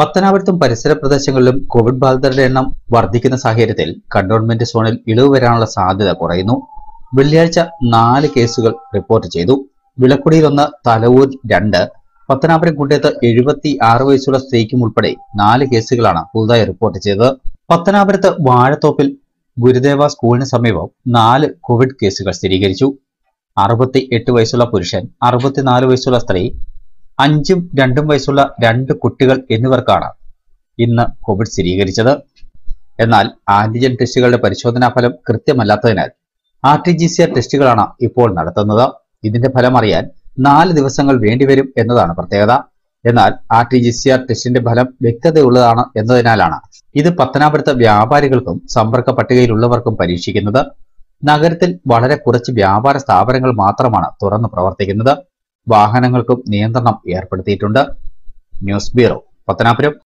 പത്തനാപുരത്തും പരിസര പ്രദേശങ്ങളിലും കോവിഡ് ബാധിതരുടെ എണ്ണം വർദ്ധിക്കുന്ന സാഹചര്യത്തിൽ കണ്ടോൺമെന്റ് സോണിൽ ഇളവ് വരാനുള്ള സാധ്യത കുറയുന്നു വെള്ളിയാഴ്ച നാല് കേസുകൾ റിപ്പോർട്ട് ചെയ്തു വിളക്കുടിയിൽ ഒന്ന് തലവൂർ രണ്ട് പത്തനാപുരം കുണ്ടേത്ത് എഴുപത്തി ആറ് വയസ്സുള്ള സ്ത്രീക്കും ഉൾപ്പെടെ നാല് കേസുകളാണ് പുതുതായി റിപ്പോർട്ട് ചെയ്തത് പത്തനാപുരത്ത് വാഴത്തോപ്പിൽ ഗുരുദേവ സ്കൂളിന് സമീപം നാല് കോവിഡ് കേസുകൾ സ്ഥിരീകരിച്ചു അറുപത്തി എട്ട് വയസ്സുള്ള പുരുഷൻ അറുപത്തിനാല് വയസ്സുള്ള സ്ത്രീ അഞ്ചും രണ്ടും വയസ്സുള്ള രണ്ട് കുട്ടികൾ എന്നിവർക്കാണ് ഇന്ന് കോവിഡ് സ്ഥിരീകരിച്ചത് എന്നാൽ ആന്റിജൻ ടെസ്റ്റുകളുടെ പരിശോധനാ ഫലം കൃത്യമല്ലാത്തതിനാൽ R T G C R ടെസ്റ്റുകളാണ് ഇപ്പോൾ നടത്തുന്നത് ഇതിന്റെ ഫലം അറിയാൻ നാല് ദിവസങ്ങൾ വേണ്ടിവരും എന്നതാണ് പ്രത്യേകത എന്നാൽ R T G C R ടെസ്റ്റിന്റെ ഫലം വ്യക്തതയുള്ളതാണ് എന്നതിനാലാണ് ഇത് പത്തനാപുരത്ത് വ്യാപാരികൾക്കും സമ്പർക്ക പട്ടികയിലുള്ളവർക്കും പരീക്ഷിക്കുന്നത് നഗരത്തിൽ വളരെ കുറച്ച് വ്യാപാര സ്ഥാപനങ്ങൾ മാത്രമാണ് തുറന്നു പ്രവർത്തിക്കുന്നത് വാഹനങ്ങൾക്കും നിയന്ത്രണം ഏർപ്പെടുത്തിയിട്ടുണ്ട് ന്യൂസ് ബ്യൂറോ പത്തനാപുരം